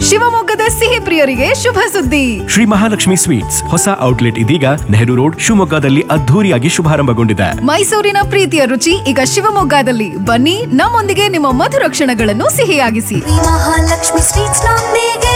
ಶಿವಮೊಗ್ಗದ ಸಿಹಿ ಪ್ರಿಯರಿಗೆ ಶುಭ ಸುದ್ದಿ ಶ್ರೀ ಮಹಾಲಕ್ಷ್ಮಿ ಸ್ವೀಟ್ಸ್ ಹೊಸ ಔಟ್ಲೆಟ್ ಇದೀಗ ನೆಹರು ರೋಡ್ ಶಿವಮೊಗ್ಗದಲ್ಲಿ ಅದ್ಧೂರಿಯಾಗಿ ಶುಭಾರಂಭಗೊಂಡಿದೆ ಮೈಸೂರಿನ ಪ್ರೀತಿಯ ರುಚಿ ಈಗ ಶಿವಮೊಗ್ಗದಲ್ಲಿ ಬನ್ನಿ ನಮ್ಮೊಂದಿಗೆ ನಿಮ್ಮ ಮಧುರ ಕ್ಷಣಗಳನ್ನು ಸಿಹಿಯಾಗಿಸಿ ಮಹಾಲಕ್ಷ್ಮಿ ಸ್ವೀಟ್ಸ್ ನೊಂದಿಗೆ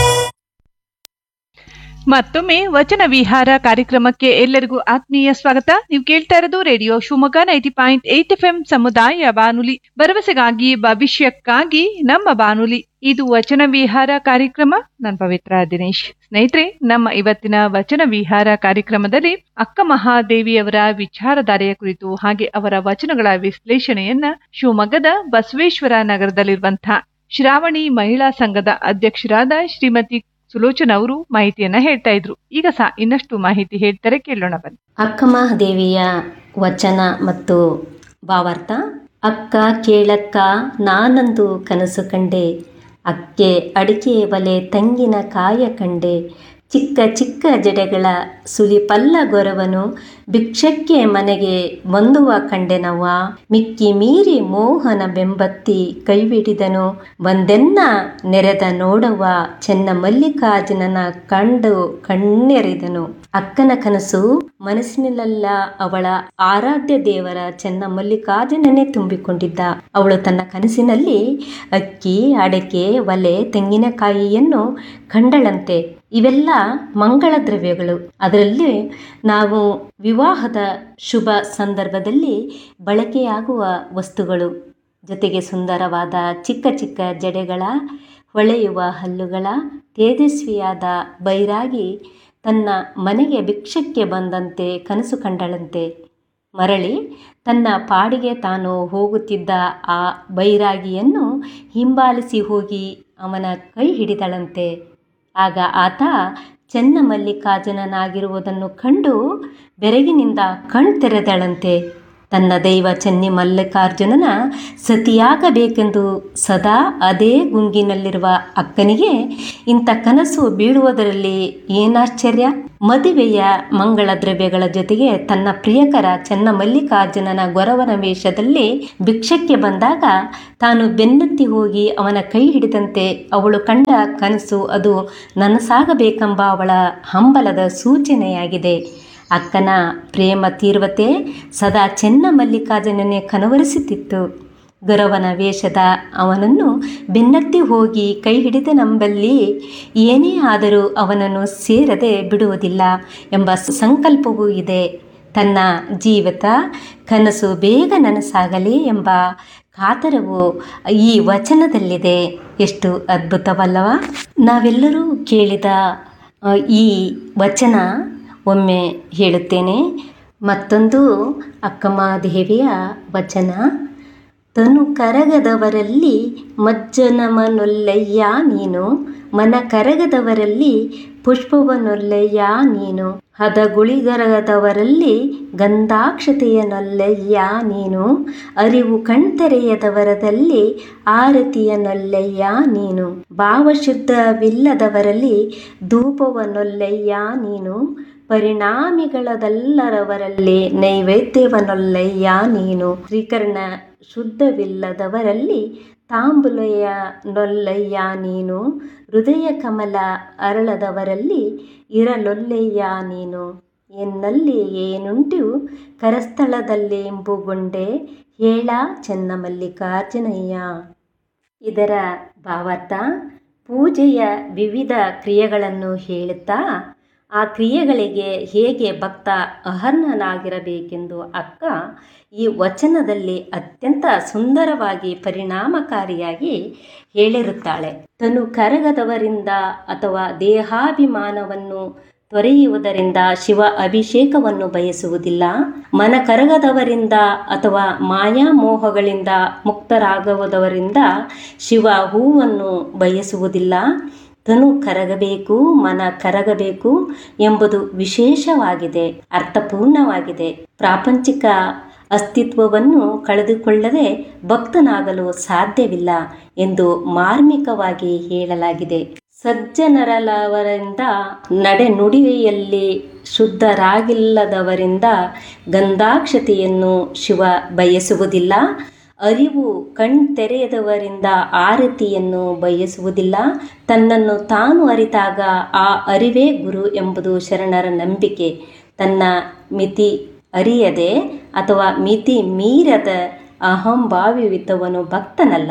ಮತ್ತೊಮ್ಮೆ ವಚನ ವಿಹಾರ ಕಾರ್ಯಕ್ರಮಕ್ಕೆ ಎಲ್ಲರಿಗೂ ಆತ್ಮೀಯ ಸ್ವಾಗತ ನೀವು ಕೇಳ್ತಾ ಇರೋದು radio Shivamogga ninety point eight F M ಸಮುದಾಯ ಬಾನುಲಿ ಭರವಸೆಗಾಗಿ ಭವಿಷ್ಯಕ್ಕಾಗಿ ನಮ್ಮ ಬಾನುಲಿ ಇದು ವಚನ ವಿಹಾರ ಕಾರ್ಯಕ್ರಮ ನಾನು ಪವಿತ್ರ ದಿನೇಶ್ ಸ್ನೇಹಿತರೆ ನಮ್ಮ ಇವತ್ತಿನ ವಚನ ವಿಹಾರ ಕಾರ್ಯಕ್ರಮದಲ್ಲಿ ಅಕ್ಕ ಮಹಾದೇವಿಯವರ ವಿಚಾರಧಾರೆಯ ಕುರಿತು ಹಾಗೆ ಅವರ ವಚನಗಳ ವಿಶ್ಲೇಷಣೆಯನ್ನ ಶಿವಮೊಗ್ಗದ ಬಸವೇಶ್ವರ ನಗರದಲ್ಲಿರುವಂತಹ ಶ್ರಾವಣಿ ಮಹಿಳಾ ಸಂಘದ ಅಧ್ಯಕ್ಷರಾದ ಶ್ರೀಮತಿ ಸುಲೋಚನಾ ಅವರು ಮಾಹಿತಿಯನ್ನ ಹೇಳ್ತಾ ಇದ್ರು ಈಗ ಸಹ ಇನ್ನಷ್ಟು ಮಾಹಿತಿ ಹೇಳ್ತಾರೆ ಕೇಳೋಣ ಬನ್ನಿ ಅಕ್ಕಮಹಾದೇವಿಯ ವಚನ ಮತ್ತು ಭಾವಾರ್ಥ ಅಕ್ಕ ಕೇಳಕ್ಕ ನಾನಂದು ಕನಸು ಕಂಡೆ ಅಕ್ಕೆ ಅಡಿಕೆ ಬಲೆ ತಂಗಿನ ಕಾಯ ಕಂಡೆ ಚಿಕ್ಕ ಚಿಕ್ಕ ಜಡೆಗಳ ಸುಲಿಪಲ್ಲ ಗೊರವನು ಭಿಕ್ಷಕ್ಕೆ ಮನೆಗೆ ಬಂದುವ ಕಂಡೆನವ್ವ ಮಿಕ್ಕಿ ಮೀರಿ ಮೋಹನ ಬೆಂಬತ್ತಿ ಕೈಬಿಡಿದನು ಬಂದೆನ್ನ ನೆರೆದ ನೋಡವ್ವ ಚೆನ್ನ ಮಲ್ಲಿಕಾರ್ಜುನನ ಕಂಡು ಕಣ್ಣೆರೆದನು ಅಕ್ಕನ ಕನಸು ಮನಸ್ಸಿನಲ್ಲೆಲ್ಲ ಅವಳ ಆರಾಧ್ಯ ದೇವರ ಚೆನ್ನ ಮಲ್ಲಿಕಾರ್ಜುನನೇ ತುಂಬಿಕೊಂಡಿದ್ದ ಅವಳು ತನ್ನ ಕನಸಿನಲ್ಲಿ ಅಕ್ಕಿ ಅಡಕೆ ಒಲೆ ತೆಂಗಿನಕಾಯಿಯನ್ನು ಕಂಡಳಂತೆ ಇವೆಲ್ಲ ಮಂಗಳ ದ್ರವ್ಯಗಳು ಅದರಲ್ಲಿ ನಾವು ವಿವಾಹದ ಶುಭ ಸಂದರ್ಭದಲ್ಲಿ ಬಳಕೆಯಾಗುವ ವಸ್ತುಗಳು ಜೊತೆಗೆ ಸುಂದರವಾದ ಚಿಕ್ಕ ಚಿಕ್ಕ ಜಡೆಗಳ ಹೊಳೆಯುವ ಹಲ್ಲುಗಳ ತೇಜಸ್ವಿಯಾದ ಬೈರಾಗಿ ತನ್ನ ಮನೆಗೆ ಭಿಕ್ಷಕ್ಕೆ ಬಂದಂತೆ ಕನಸು ಕಂಡಳಂತೆ ಮರಳಿ ತನ್ನ ಪಾಡಿಗೆ ತಾನು ಹೋಗುತ್ತಿದ್ದ ಆ ಬೈರಾಗಿಯನ್ನು ಹಿಂಬಾಲಿಸಿ ಹೋಗಿ ಅವನ ಕೈ ಹಿಡಿದಳಂತೆ ಆಗ ಆತ ಚೆನ್ನ ಮಲ್ಲಿಕಾರ್ಜುನನಾಗಿರುವುದನ್ನು ಕಂಡು ಬೆರಗಿನಿಂದ ಕಣ್ತೆರೆದಳಂತೆ ತನ್ನ ದೈವ ಚೆನ್ನಿ ಮಲ್ಲಿಕಾರ್ಜುನನ ಸತಿಯಾಗಬೇಕೆಂದು ಸದಾ ಅದೇ ಗುಂಗಿನಲ್ಲಿರುವ ಅಕ್ಕನಿಗೆ ಇಂಥ ಕನಸು ಬೀಳುವುದರಲ್ಲಿ ಏನಾಶ್ಚರ್ಯ ಮದುವೆಯ ಮಂಗಳ ದ್ರವ್ಯಗಳ ಜೊತೆಗೆ ತನ್ನ ಪ್ರಿಯಕರ ಚೆನ್ನ ಮಲ್ಲಿಕಾರ್ಜುನನ ಗೊರವನ ವೇಷದಲ್ಲಿ ಭಿಕ್ಷಕ್ಕೆ ಬಂದಾಗ ತಾನು ಬೆನ್ನತ್ತಿ ಹೋಗಿ ಅವನ ಕೈ ಹಿಡಿದಂತೆ ಅವಳು ಕಂಡ ಕನಸು ಅದು ನನಸಾಗಬೇಕೆಂಬ ಅವಳ ಹಂಬಲದ ಸೂಚನೆಯಾಗಿದೆ ಅಕ್ಕನ ಪ್ರೇಮ ತೀವ್ರತೆ ಸದಾ ಚೆನ್ನ ಮಲ್ಲಿಕಾರ್ಜುನನೇ ಕನವರಿಸುತ್ತಿತ್ತು ಗೌರವನ ವೇಷದ ಅವನನ್ನು ಬೆನ್ನತ್ತಿ ಹೋಗಿ ಕೈ ಹಿಡಿದ ನಂಬಲ್ಲಿ ಏನೇ ಆದರೂ ಅವನನ್ನು ಸೇರದೆ ಬಿಡುವುದಿಲ್ಲ ಎಂಬ ಸಂಕಲ್ಪವೂ ಇದೆ ತನ್ನ ಜೀವಿತ ಕನಸು ಬೇಗ ನನಸಾಗಲಿ ಎಂಬ ಕಾತರವು ಈ ವಚನದಲ್ಲಿದೆ ಎಷ್ಟು ಅದ್ಭುತವಲ್ಲವ ನಾವೆಲ್ಲರೂ ಕೇಳಿದ ಆ, ಈ ವಚನ ಒಮ್ಮೆ ಹೇಳುತ್ತೇನೆ ಮತ್ತೊಂದು ಅಕ್ಕಮಹಾದೇವಿಯ ವಚನ ತನು ಕರಗದವರಲ್ಲಿ ಮಜ್ಜನಮನೊಲ್ಲಯ್ಯ ನೀನು ಮನ ಕರಗದವರಲ್ಲಿ ಪುಷ್ಪವನೊಲ್ಲಯ್ಯ ನೀನು ಹದಗುಳಿಗರಗದವರಲ್ಲಿ ಗಂಧಾಕ್ಷತೆಯನೊಲ್ಲಯ್ಯ ನೀನು ಅರಿವು ಕಣ್ತೆರೆಯದವರದಲ್ಲಿ ಆರತಿಯನೊಲ್ಲಯ್ಯ ನೀನು ಭಾವಶುದ್ಧವಿಲ್ಲದವರಲ್ಲಿ ಧೂಪವನೊಲ್ಲಯ್ಯ ನೀನು ಪರಿಣಾಮಿಗಳದೆಲ್ಲರವರಲ್ಲಿ ನೈವೇದ್ಯವನೊಲ್ಲಯ್ಯ ನೀನು ಶ್ರೀಕರಣ ಶುದ್ಧವಿಲ್ಲದವರಲ್ಲಿ ತಾಂಬುಲಯ ನೊಲ್ಲಯ್ಯ ನೀನು ಹೃದಯ ಕಮಲ ಅರಳದವರಲ್ಲಿ ಇರಲೊಲ್ಲೆಯ್ಯ ನೀನು ಎನ್ನಲ್ಲಿ ಏನುಂಟು ಕರಸ್ಥಳದಲ್ಲಿ ಎಂಬುಗೊಂಡೆ ಹೇಳ ಚೆನ್ನ ಮಲ್ಲಿಕಾರ್ಜುನಯ್ಯ ಇದರ ಭಾವಾರ್ಥ ಪೂಜೆಯ ವಿವಿಧ ಕ್ರಿಯೆಗಳನ್ನು ಹೇಳುತ್ತಾ ಆ ಕ್ರಿಯೆಗಳಿಗೆ ಹೇಗೆ ಭಕ್ತ ಅರ್ಹನಾಗಿರಬೇಕೆಂದು ಅಕ್ಕ ಈ ವಚನದಲ್ಲಿ ಅತ್ಯಂತ ಸುಂದರವಾಗಿ ಪರಿಣಾಮಕಾರಿಯಾಗಿ ಹೇಳಿರುತ್ತಾಳೆ ತನು ಕರಗದವರಿಂದ ಅಥವಾ ದೇಹಾಭಿಮಾನವನ್ನು ತೊರೆಯುವುದರಿಂದ ಶಿವ ಅಭಿಷೇಕವನ್ನು ಬಯಸುವುದಿಲ್ಲ ಮನ ಕರಗದವರಿಂದ ಅಥವಾ ಮಾಯಾಮೋಹಗಳಿಂದ ಮುಕ್ತರಾಗುವುದವರಿಂದ ಶಿವ ಹೂವನ್ನು ಬಯಸುವುದಿಲ್ಲ ತನು ಕರಗಬೇಕು ಮನ ಕರಗಬೇಕು ಎಂಬುದು ವಿಶೇಷವಾಗಿದೆ ಅರ್ಥಪೂರ್ಣವಾಗಿದೆ ಪ್ರಾಪಂಚಿಕ ಅಸ್ತಿತ್ವವನ್ನು ಕಳೆದುಕೊಳ್ಳದೆ ಭಕ್ತನಾಗಲು ಸಾಧ್ಯವಿಲ್ಲ ಎಂದು ಮಾರ್ಮಿಕವಾಗಿ ಹೇಳಲಾಗಿದೆ ಸಜ್ಜನರಲವರಿಂದ ನಡೆನುಡಿಯಲ್ಲಿ ಶುದ್ಧರಾಗಿಲ್ಲದವರಿಂದ ಗಂಧಾಕ್ಷತೆಯನ್ನು ಶಿವ ಬಯಸುವುದಿಲ್ಲ ಅರಿವು ಕಣ್ತೆರೆಯದವರಿಂದ ಆರತಿಯನ್ನು ಬಯಸುವುದಿಲ್ಲ ತನ್ನನ್ನು ತಾನು ಅರಿತಾಗ ಆ ಅರಿವೇ ಗುರು ಎಂಬುದು ಶರಣರ ನಂಬಿಕೆ ತನ್ನ ಮಿತಿ ಅರಿಯದೆ ಅಥವಾ ಮಿತಿ ಮೀರದ ಅಹಂಭಾವಿವಿದ್ದವನು ಭಕ್ತನಲ್ಲ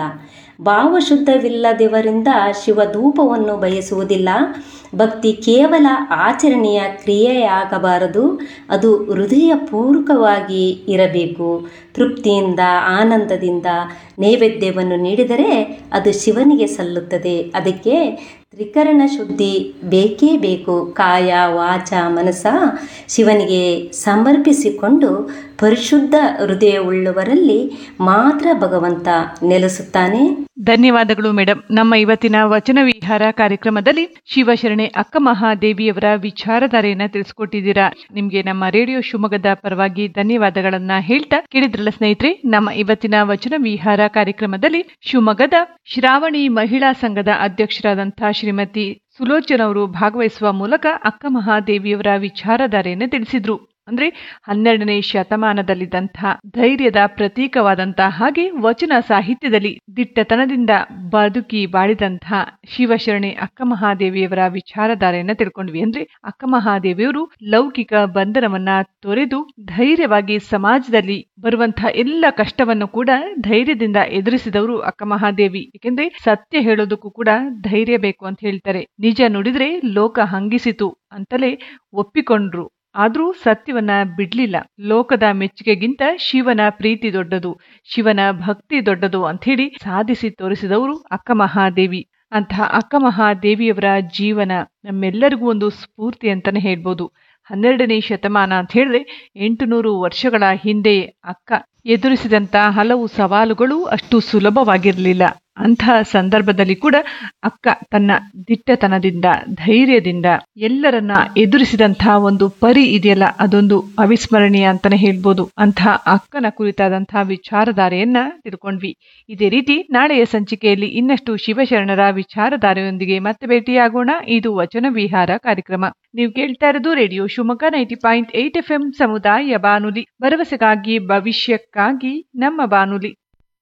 ಭಾವಶುದ್ಧವಿಲ್ಲದವರಿಂದ ಶಿವಧೂಪವನ್ನು ಬಯಸುವುದಿಲ್ಲ ಭಕ್ತಿ ಕೇವಲ ಆಚರಣೆಯ ಕ್ರಿಯೆಯಾಗಬಾರದು ಅದು ಹೃದಯಪೂರ್ವಕವಾಗಿ ಇರಬೇಕು ತೃಪ್ತಿಯಿಂದ ಆನಂದದಿಂದ ನೈವೇದ್ಯವನ್ನು ನೀಡಿದರೆ ಅದು ಶಿವನಿಗೆ ಸಲ್ಲುತ್ತದೆ ಅದಕ್ಕೆ ತ್ರಿಕರಣ ಶುದ್ಧಿ ಬೇಕೇ ಬೇಕು ಕಾಯ ವಾಚ ಮನಸ ಶಿವನಿಗೆ ಸಮರ್ಪಿಸಿಕೊಂಡು ಪರಿಶುದ್ಧ ಹೃದಯವುಳ್ಳವರಲ್ಲಿ ಮಾತ್ರ ಭಗವಂತ ನೆಲೆಸುತ್ತಾನೆ ಧನ್ಯವಾದಗಳು ಮೇಡಮ್ ನಮ್ಮ ಇವತ್ತಿನ ವಚನ ವಿಹಾರ ಕಾರ್ಯಕ್ರಮದಲ್ಲಿ ಶಿವಶರಣೆ ಅಕ್ಕ ಮಹಾದೇವಿಯವರ ವಿಚಾರಧಾರೆಯನ್ನ ತಿಳಿಸ್ಕೊಟ್ಟಿದ್ದೀರಾ ನಿಮ್ಗೆ ನಮ್ಮ ರೇಡಿಯೋ ಶಿವಮೊಗ್ಗದ ಪರವಾಗಿ ಧನ್ಯವಾದಗಳನ್ನ ಹೇಳ್ತಾ ಕೇಳಿದ್ರಲ್ಲ ಸ್ನೇಹಿತರೆ ನಮ್ಮ ಇವತ್ತಿನ ವಚನ ವಿಹಾರ ಕಾರ್ಯಕ್ರಮದಲ್ಲಿ ಶಿವಮೊಗ್ಗದ ಶ್ರಾವಣಿ ಮಹಿಳಾ ಸಂಘದ ಅಧ್ಯಕ್ಷರಾದಂತಹ ಶ್ರೀಮತಿ ಸುಲೋಚನ ಅವರು ಭಾಗವಹಿಸುವ ಮೂಲಕ ಅಕ್ಕ ಮಹಾದೇವಿಯವರ ವಿಚಾರಧಾರೆಯನ್ನು ತಿಳಿಸಿದ್ರು ಅಂದ್ರೆ ಹನ್ನೆರಡನೇ ಶತಮಾನದಲ್ಲಿದ್ದಂತಹ ಧೈರ್ಯದ ಪ್ರತೀಕವಾದಂತಹ ಹಾಗೆ ವಚನ ಸಾಹಿತ್ಯದಲ್ಲಿ ದಿಟ್ಟತನದಿಂದ ಬದುಕಿ ಬಾಳಿದಂತಹ ಶಿವಶರಣೆ ಅಕ್ಕ ಮಹಾದೇವಿಯವರ ವಿಚಾರಧಾರೆಯನ್ನ ತಿಳ್ಕೊಂಡ್ವಿ ಅಂದ್ರೆ ಅಕ್ಕ ಮಹಾದೇವಿಯವರು ಲೌಕಿಕ ಬಂಧನವನ್ನ ತೊರೆದು ಧೈರ್ಯವಾಗಿ ಸಮಾಜದಲ್ಲಿ ಬರುವಂತಹ ಎಲ್ಲ ಕಷ್ಟವನ್ನು ಕೂಡ ಧೈರ್ಯದಿಂದ ಎದುರಿಸಿದವರು ಅಕ್ಕ ಮಹಾದೇವಿ ಏಕೆಂದ್ರೆ ಸತ್ಯ ಹೇಳೋದಕ್ಕೂ ಕೂಡ ಧೈರ್ಯ ಬೇಕು ಅಂತ ಹೇಳ್ತಾರೆ ನಿಜ ನುಡಿದ್ರೆ ಲೋಕ ಹಂಗಿಸಿತು ಅಂತಲೇ ಒಪ್ಪಿಕೊಂಡ್ರು ಆದ್ರೂ ಸತ್ಯವನ್ನ ಬಿಡ್ಲಿಲ್ಲ ಲೋಕದ ಮೆಚ್ಚುಗೆಗಿಂತ ಶಿವನ ಪ್ರೀತಿ ದೊಡ್ಡದು ಶಿವನ ಭಕ್ತಿ ದೊಡ್ಡದು ಅಂತ ಹೇಳಿ ಸಾಧಿಸಿ ತೋರಿಸಿದವರು ಅಕ್ಕ ಮಹಾದೇವಿ ಅಂತಹ ಅಕ್ಕ ಮಹಾದೇವಿಯವರ ಜೀವನ ನಮ್ಮೆಲ್ಲರಿಗೂ ಒಂದು ಸ್ಫೂರ್ತಿ ಅಂತಾನೆ ಹೇಳ್ಬೋದು ಹನ್ನೆರಡನೇ ಶತಮಾನ ಅಂತ ಹೇಳಿದ್ರೆ ಎಂಟುನೂರು ವರ್ಷಗಳ ಹಿಂದೆ ಅಕ್ಕ ಎದುರಿಸಿದಂತ ಹಲವು ಸವಾಲುಗಳು ಅಷ್ಟು ಸುಲಭವಾಗಿರಲಿಲ್ಲ ಅಂತಹ ಸಂದರ್ಭದಲ್ಲಿ ಕೂಡ ಅಕ್ಕ ತನ್ನ ದಿಟ್ಟತನದಿಂದ ಧೈರ್ಯದಿಂದ ಎಲ್ಲರನ್ನ ಎದುರಿಸಿದಂತಹ ಒಂದು ಪರಿ ಇದೆಯಲ್ಲ ಅದೊಂದು ಅವಿಸ್ಮರಣೀಯ ಅಂತಾನೆ ಹೇಳ್ಬೋದು ಅಂತಹ ಅಕ್ಕನ ಕುರಿತಾದಂತಹ ವಿಚಾರಧಾರೆಯನ್ನ ತಿಳ್ಕೊಂಡ್ವಿ ಇದೇ ರೀತಿ ನಾಳೆಯ ಸಂಚಿಕೆಯಲ್ಲಿ ಇನ್ನಷ್ಟು ಶಿವಶರಣರ ವಿಚಾರಧಾರೆಯೊಂದಿಗೆ ಮತ್ತೆ ಭೇಟಿಯಾಗೋಣ ಇದು ವಚನ ವಿಹಾರ ಕಾರ್ಯಕ್ರಮ ನೀವು ಕೇಳ್ತಾ ಇರೋದು radio Shivamogga ninety point eight F M ಸಮುದಾಯ ಬಾನುಲಿ ಭರವಸೆಗಾಗಿ ಭವಿಷ್ಯಕ್ಕಾಗಿ ನಮ್ಮ ಬಾನುಲಿ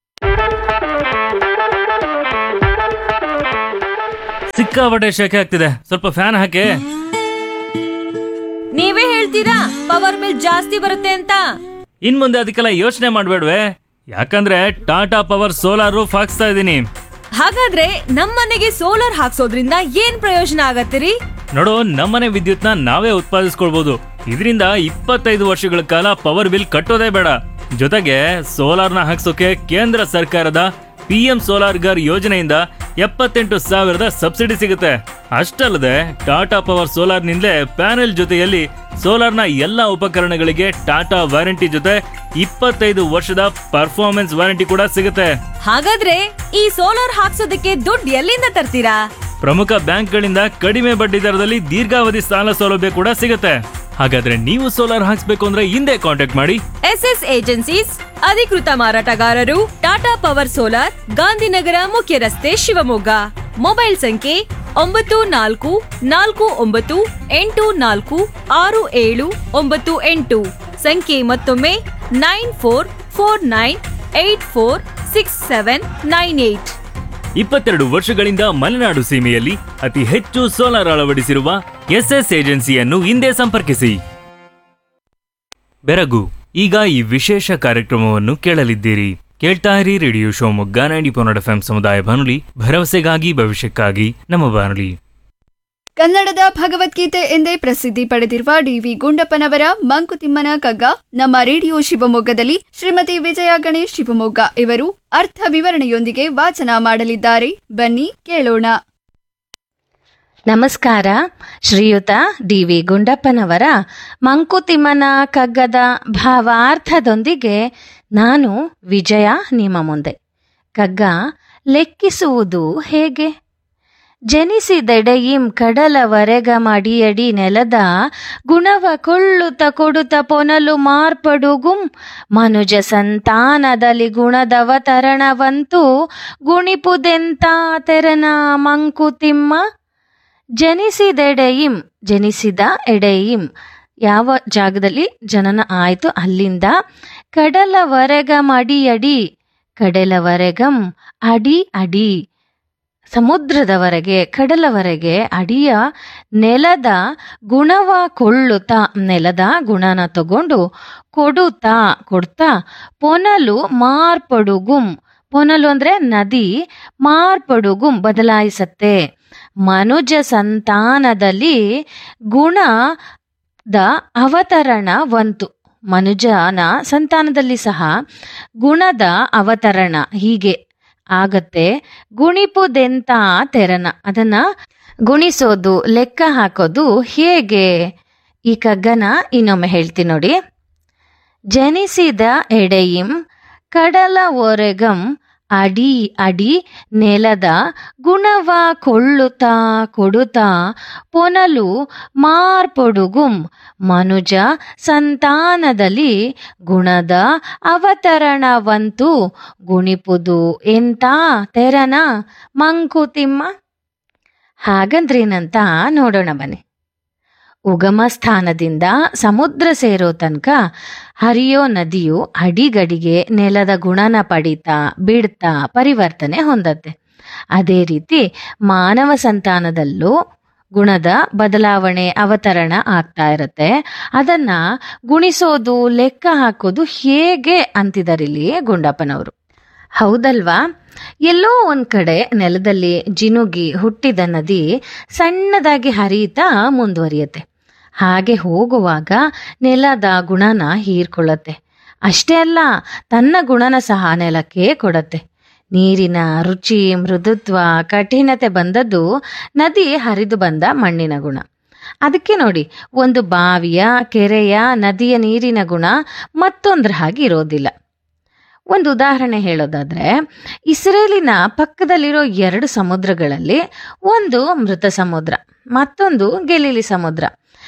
ಸಿಕ್ಕಾಪಟ್ಟೆ ಶೆಕೆ ಆಗ್ತಿದೆ ಸ್ವಲ್ಪ ಫ್ಯಾನ್ ಹಾಕಿ ನೀವೇ ಹೇಳ್ತೀರಾ ಪವರ್ ಬಿಲ್ ಜಾಸ್ತಿ ಬರುತ್ತೆ ಅಂತ ಇನ್ ಮುಂದೆ ಅದಕ್ಕೆಲ್ಲ ಯೋಚನೆ ಮಾಡ್ಬೇಡ್ವೆ ಯಾಕಂದ್ರೆ ಟಾಟಾ ಪವರ್ ಸೋಲಾರ್ ರೂಫ್ ಹಾಕ್ಸ್ತಾ ಇದ್ದೀನಿ ಹಾಗಾದ್ರೆ ನಮ್ಮನೆಗೆ ಸೋಲಾರ್ ಹಾಕ್ಸೋದ್ರಿಂದ ಏನ್ ಪ್ರಯೋಜನ ಆಗತ್ತಿರಿ ನೋಡು ನಮ್ಮನೆ ವಿದ್ಯುತ್ನ ನಾವೇ ಉತ್ಪಾದಿಸ್ಕೊಳ್ಬಹುದು ಇದರಿಂದ ಇಪ್ಪತ್ತೈದು ವರ್ಷಗಳ ಕಾಲ ಪವರ್ ಬಿಲ್ ಕಟ್ಟೋದೇ ಬೇಡ ಜೊತೆಗೆ ಸೋಲಾರ್ನ ಹಾಕ್ಸೋಕೆ ಕೇಂದ್ರ ಸರ್ಕಾರದ ಪಿ ಎಂ ಸೋಲಾರ್ ಗರ್ ಯೋಜನೆಯಿಂದ ಎಪ್ಪತ್ತೆಂಟು ಸಾವಿರದ ಸಬ್ಸಿಡಿ ಸಿಗುತ್ತೆ ಅಷ್ಟಲ್ಲದೆ ಟಾಟಾ ಪವರ್ ಸೋಲಾರ್ನಿಂದಲೇ ಪ್ಯಾನೆಲ್ ಜೊತೆಯಲ್ಲಿ ಸೋಲಾರ್ನ ಎಲ್ಲ ಉಪಕರಣಗಳಿಗೆ ಟಾಟಾ ವಾರಂಟಿ ಜೊತೆ ಇಪ್ಪತ್ತೈದು ವರ್ಷದ ಪರ್ಫಾರ್ಮೆನ್ಸ್ ವಾರಂಟಿ ಕೂಡ ಸಿಗುತ್ತೆ ಹಾಗಾದ್ರೆ ಈ ಸೋಲಾರ್ ಹಾಕ್ಸೋದಕ್ಕೆ ದುಡ್ಡು ಎಲ್ಲಿಂದ ತರ್ತೀರಾ ಪ್ರಮುಖ ಬ್ಯಾಂಕ್ಗಳಿಂದ ಕಡಿಮೆ ಬಡ್ಡಿ ದರದಲ್ಲಿ ದೀರ್ಘಾವಧಿ ಸಾಲ ಸೌಲಭ್ಯ ಕೂಡ ಸಿಗುತ್ತೆ ಹಾಗಾದ್ರೆ ನೀವು ಸೋಲಾರ್ ಹಾಕ್ಸ್ಬೇಕು ಅಂದ್ರೆ ಹಿಂದೆ ಕಾಂಟ್ಯಾಕ್ಟ್ ಮಾಡಿ ಎಸ್ ಎಸ್ ಏಜೆನ್ಸೀಸ್ ಅಧಿಕೃತ ಮಾರಾಟಗಾರರು ಟಾಟಾ ಪವರ್ ಸೋಲಾರ್ ಗಾಂಧಿನಗರ ಮುಖ್ಯ ರಸ್ತೆ ಶಿವಮೊಗ್ಗ ಮೊಬೈಲ್ ಸಂಖ್ಯೆ ಒಂಬತ್ತು ನಾಲ್ಕು ನಾಲ್ಕು ಒಂಬತ್ತು ಎಂಟು ನಾಲ್ಕು ಆರು ಏಳು ಒಂಬತ್ತು ಎಂಟು ಸಂಖ್ಯೆ ಮತ್ತೊಮ್ಮೆ nine four four nine eight four six seven nine eight ಇಪ್ಪತ್ತೆರಡು ವರ್ಷಗಳಿಂದ ಮಲೆನಾಡು ಸೀಮೆಯಲ್ಲಿ ಅತಿ ಹೆಚ್ಚು ಸೋಲಾರ್ ಅಳವಡಿಸಿರುವ ಎಸ್ಎಸ್ ಏಜೆನ್ಸಿಯನ್ನು ಹಿಂದೆ ಸಂಪರ್ಕಿಸಿ ಬೆರಗು ಈಗ ಈ ವಿಶೇಷ ಕಾರ್ಯಕ್ರಮವನ್ನು ಕೇಳಲಿದ್ದೀರಿ ಕೇಳ್ತಾ ಇರಿ radio Shivamogga ninety point eight F ಸಮುದಾಯ ಬಾನುಲಿ ಭರವಸೆಗಾಗಿ ಭವಿಷ್ಯಕ್ಕಾಗಿ ನಮ್ಮ ಬಾನುಲಿ ಕನ್ನಡದ ಭಗವದ್ಗೀತೆ ಎಂದೇ ಪ್ರಸಿದ್ಧಿ ಪಡೆದಿರುವ ಡಿವಿ ಗುಂಡಪ್ಪನವರ ಮಂಕುತಿಮ್ಮನ ಕಗ್ಗ ನಮ್ಮ ರೇಡಿಯೋ ಶಿವಮೊಗ್ಗದಲ್ಲಿ ಶ್ರೀಮತಿ ವಿಜಯ ಗಣೇಶ್ ಶಿವಮೊಗ್ಗ ಇವರು ಅರ್ಥ ವಿವರಣೆಯೊಂದಿಗೆ ವಾಚನ ಮಾಡಲಿದ್ದಾರೆ ಬನ್ನಿ ಕೇಳೋಣ ನಮಸ್ಕಾರ ಶ್ರೀಯುತ ಡಿ ವಿ ಗುಂಡಪ್ಪನವರ ಮಂಕುತಿಮ್ಮನ ಕಗ್ಗದ ಭಾವಾರ್ಥದೊಂದಿಗೆ ನಾನು ವಿಜಯ ನಿಮ್ಮ ಮುಂದೆ ಕಗ್ಗ ಲೆಕ್ಕಿಸುವುದು ಹೇಗೆ ಜನಿಸಿದೆಡೆಯಿಂ ಕಡಲವರೆಗ ಮಡಿಯಡಿ ನೆಲದ ಗುಣವ ಕೊಳ್ಳುತ್ತ ಕೊಡುತ್ತ ಪೊನಲು ಮಾರ್ಪಡುಗುಂ ಮನುಜ ಸಂತಾನದಲ್ಲಿ ಗುಣದವತರಣವಂತೂ ಗುಣಿಪುದೆಂತ ತೆರನ ಮಂಕುತಿಮ್ಮ ಜನಿಸಿದೆಡೆಯಿಂ ಜನಿಸಿದ ಎಡೆಯಿಂ ಯಾವ ಜಾಗದಲ್ಲಿ ಜನನ ಆಯಿತು ಅಲ್ಲಿಂದ ಕಡಲವರೆಗ ಮಡಿಯಡಿ ಕಡಲವರೆಗಂ ಅಡಿ ಅಡಿ ಸಮುದ್ರದವರೆಗೆ ಕಡಲವರೆಗೆ ಅಡಿಯ ನೆಲದ ಗುಣವ ಕೊಳ್ಳುತ್ತಾ ನೆಲದ ಗುಣನ ತಗೊಂಡು ಕೊಡುತ್ತಾ ಕೊಡ್ತಾ ಪೊನಲು ಮಾರ್ಪಡುಗುಂ ಪೊನಲು ಅಂದ್ರೆ ನದಿ ಮಾರ್ಪಡುಗುಂ ಬದಲಾಯಿಸತ್ತೆ ಮನುಜ ಸಂತಾನದಲ್ಲಿ ಗುಣದ ಅವತರಣವಂತು ಮನುಜನ ಸಂತಾನದಲ್ಲಿ ಸಹ ಗುಣದ ಅವತರಣ ಹೀಗೆ ಆಗತ್ತೆ ಗುಣಿಪುದೆಂತ ತೆರನ ಅದನ್ನ ಗುಣಿಸೋದು ಲೆಕ್ಕ ಹಾಕೋದು ಹೇಗೆ ಈ ಕಗ್ಗನ ಇನ್ನೊಮ್ಮೆ ಹೇಳ್ತೀನಿ ನೋಡಿ ಜನಿಸಿದ ಎಡೆಯಿಂ ಕಡಲ ಒರೆಗಂ ಅಡಿ ಅಡಿ ನೆಲದ ಗುಣವ ಕೊಳ್ಳುತ್ತಾ ಕೊಡುತ್ತಾ ಪೊನಲು ಮಾರ್ಪೊಡುಗುಂ ಮನುಜ ಸಂತಾನದಲ್ಲಿ ಗುಣದ ಅವತರಣವಂತೂ ಗುಣಿಪುದು ಎಂತ ತೆರನ ಮಂಕುತಿಮ್ಮ ಹಾಗಂದ್ರೇನಂತ ನೋಡೋಣ ಬನ್ನಿ ಉಗಮ ಸ್ಥಾನದಿಂದ ಸಮುದ್ರ ಸೇರೋ ತನಕ ಹರಿಯೋ ನದಿಯು ಅಡಿಗಡಿಗೆ ನೆಲದ ಗುಣನ ಪಡಿತಾ ಬಿಡ್ತಾ ಪರಿವರ್ತನೆ ಹೊಂದತ್ತೆ ಅದೇ ರೀತಿ ಮಾನವ ಸಂತಾನದಲ್ಲೂ ಗುಣದ ಬದಲಾವಣೆ ಅವತರಣ ಆಗ್ತಾ ಇರತ್ತೆ ಅದನ್ನ ಗುಣಿಸೋದು ಲೆಕ್ಕ ಹಾಕೋದು ಹೇಗೆ ಅಂತಿದಾರಿಲ್ಲಿ ಗುಂಡಪ್ಪನವರು ಹೌದಲ್ವಾ ಎಲ್ಲೋ ಒಂದ್ ಕಡೆ ನೆಲದಲ್ಲಿ ಜಿನುಗಿ ಹುಟ್ಟಿದ ನದಿ ಸಣ್ಣದಾಗಿ ಹರಿಯುತ್ತಾ ಮುಂದುವರಿಯತ್ತೆ ಹಾಗೆ ಹೋಗುವಾಗ ನೆಲದ ಗುಣನ ಹೀರ್ಕೊಳ್ಳತ್ತೆ ಅಷ್ಟೇ ಅಲ್ಲ ತನ್ನ ಗುಣನ ಸಹ ನೆಲಕ್ಕೆ ಕೊಡತ್ತೆ ನೀರಿನ ರುಚಿ ಮೃದುತ್ವ ಕಠಿಣತೆ ಬಂದದ್ದು ನದಿ ಹರಿದು ಬಂದ ಮಣ್ಣಿನ ಗುಣ ಅದಕ್ಕೆ ನೋಡಿ ಒಂದು ಬಾವಿಯ ಕೆರೆಯ ನದಿಯ ನೀರಿನ ಗುಣ ಮತ್ತೊಂದ್ರ ಹಾಗೆ ಇರೋದಿಲ್ಲ ಒಂದು ಉದಾಹರಣೆ ಹೇಳೋದಾದ್ರೆ ಇಸ್ರೇಲಿನ ಪಕ್ಕದಲ್ಲಿರೋ ಎರಡು ಸಮುದ್ರಗಳಲ್ಲಿ ಒಂದು ಮೃತ ಸಮುದ್ರ ಮತ್ತೊಂದು ಗೆಲಿಲಿ ಸಮುದ್ರ